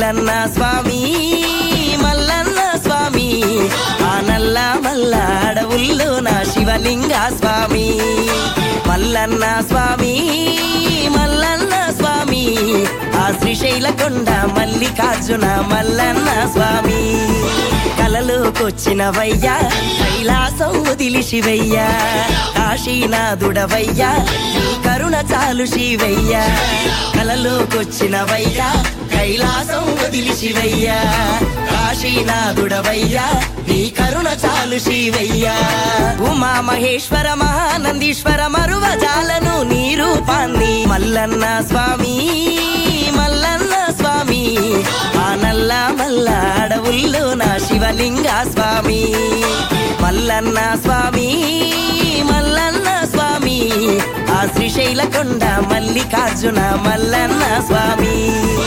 మల్లన్న స్వామి మల్లన్న స్వామి ఆ నల్ల మల్ల అడవుల్లో నా శివలింగ స్వామి మల్లన్న స్వామి మల్లన్న స్వామి ఆ శ్రీశైల కొండ మల్లికార్జున మల్లన్న స్వామి కలలోకొచ్చినవయ్యా కైలాసం వదిలి శివయ్యా కాశీనాథుడవయ్యా నీ కరుణ చాలు శివయ్యా కలలోకొచ్చినవయ్యా కైలాసం వదిలి శివయ్యా కాశీనాథుడవయ్యా నీ కరుణ చాలు శివయ్యా ఉమా మహేశ్వర మహానందీశ్వర మరువజాలను నీ రూపాన్ని మల్లన్న స్వామి మల్లన్న స్వామి ఆ నల్ల మల్ల అడవుల్లో నా శివలింగ స్వామి మల్లన్న స్వామి మల్లన్న స్వామి ఆ శ్రీశైల కొండ మల్లికార్జున మల్లన్న స్వామి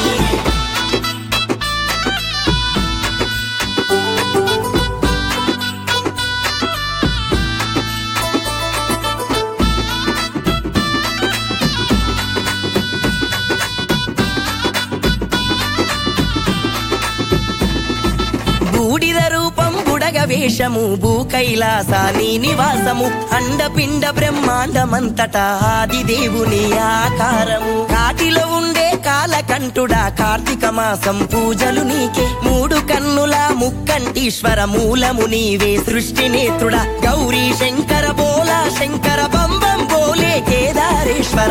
బూడిద రూపం బుడగ వేషము భూ కైలాసాని నివాసము అండపిండ బ్రహ్మాండమంతటా ఆది దేవుని ఆకారము కాటిలో ఉండే కాలకంఠుడా కార్తీక మాసం పూజలు నీకే మూడు కన్నుల ముక్కంటీశ్వర మూలము నీవే సృష్టి నేత్రుడా గౌరీ శంకర బోలా శంకర బంబం బోలే కేదారేశ్వర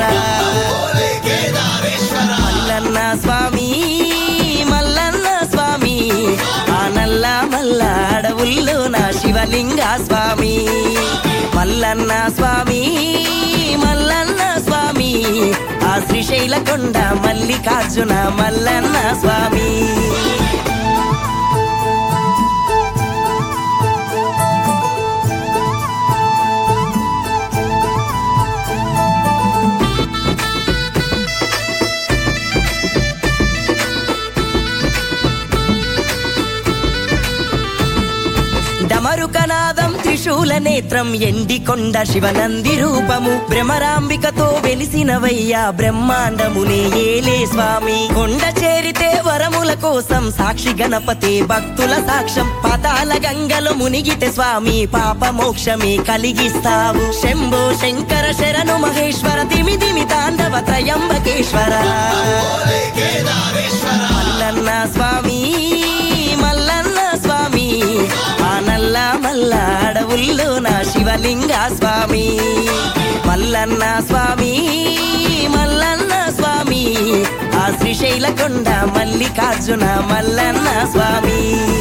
మల్లన్న స్వామి మల్లన్న స్వామి ఆ నల్ల మల్ల అడవుల్లో నా శివలింగ స్వామి మల్లన్న స్వామి మల్లన్న స్వామి ఆ శ్రీశైల కొండ మల్లికార్జున మల్లన్న స్వామి డమరుకనాదం త్రిశూల నేత్రం ఎండికొండ శివనంది రూపము భ్రమరాంబికతో వెలిసినవయ్యా బ్రహ్మాండమునే ఏలే స్వామి కొండ చేరితే వరముల కోసం సాక్షి గణపతి భక్తుల సాక్ష్యం పతాల గంగలో మునిగితే స్వామి పాప మోక్షమే కలిగిస్తావు శంభో శంకర శరణు మహేశ్వర దిమి దిమి తాండవ త్రయంబకేశ్వర మల్లన్న స్వామి మల్లన్న స్వామి ఆ నల్ల మల్ల అడవుల్లో నా శివలింగ స్వామి మల్లన్న స్వామి మల్లన్న స్వామి ఆ శ్రీశైల కొండ మల్లికార్జున మల్లన్న స్వామి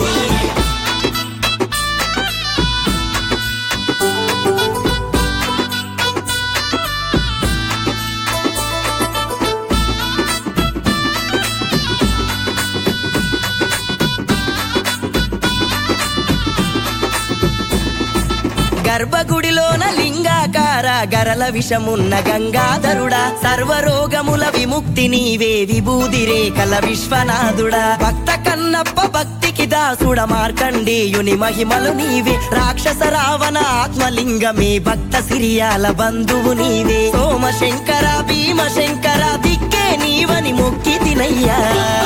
గర్భగుడిలోన లింగాకార గరల విషమున్న గంగాధరుడా సర్వరోగముల విముక్తి నీవే విభూది రేఖల విశ్వనాథుడా భక్త కన్నప్ప భక్తికి దాసుడ మార్కండేయుని మహిమలు నీవే రాక్షస రావణ ఆత్మలింగమే భక్త సిరియాల బంధువు నీవే సోమశంకర భీమశంకర దిక్కే నీవని మొక్కి తినయ్యా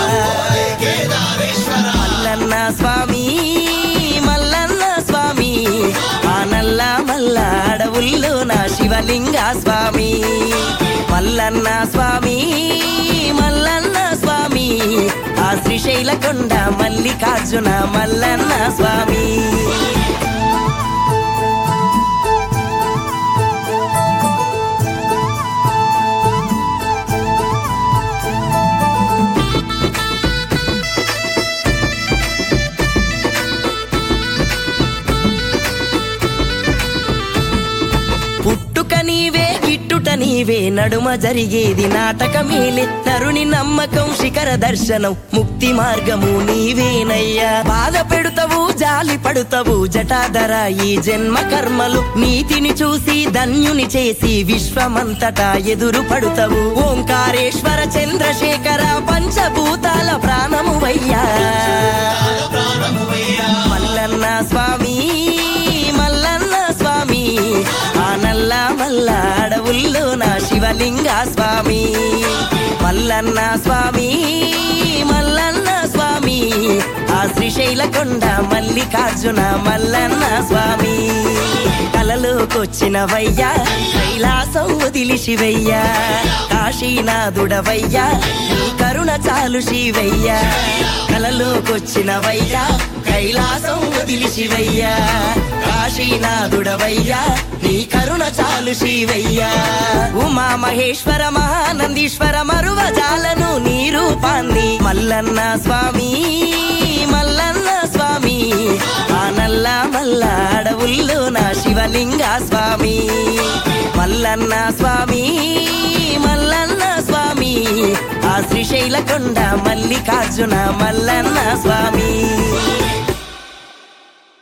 మల్లన్న స్వామి మల్లన్న స్వామి ఆ నల్ల మల్ల అడవుల్లో నా శివలింగ స్వామి మల్లన్న స్వామి మల్లన్న స్వామి ఆ శ్రీశైల కొండ మల్లికార్జున మల్లన్న స్వామి పుట్టుక నీవే గిట్టుట నీవే నడుమ జరిగేది నాటకమేలే నరుని నమ్మకం శిఖర దర్శనం ముక్తి మార్గము నీవేనయ్యా బాధ పెడుతవు జాలి పడుతవు జటాధర ఈ జన్మ కర్మలు నీతిని చూసి ధన్యుని చేసి విశ్వమంతటా ఎదురు పడుతవు ఓంకారేశ్వర చంద్రశేఖర పంచభూతాల ప్రాణము వయ్యా మల్లన్న స్వామి మల్లన్న స్వామి ఆ నల్ల మల్ల అడవుల్లో నా శివలింగ స్వామి మల్లన్న స్వామి మల్లన్న స్వామి ఆ శ్రీశైల కొండ మల్లికార్జున మల్లన్న స్వామి కలలోకొచ్చినవయ్యా కైలాసం వదిలి శివయ్యా కాశీనాథుడవయ్యా నీ కరుణ చాలు శివయ్యా కలలోకొచ్చినవయ్యా కైలాసం వదిలి శివయ్యా కాశీనాథుడవయ్యా నీ కరుణ చాలు శివయ్యా ఉమా మహేశ్వర మహానందీశ్వర మరువజాలను నీ రూపాన్ని మల్లన్న స్వామి మల్లన్న స్వామి ఆ నల్ల మల్ల అడవుల్లో నా శివలింగ స్వామి మల్లన్న స్వామి మల్లన్న స్వామి ఆ శ్రీశైల కొండ మల్లికార్జున మల్లన్న స్వామి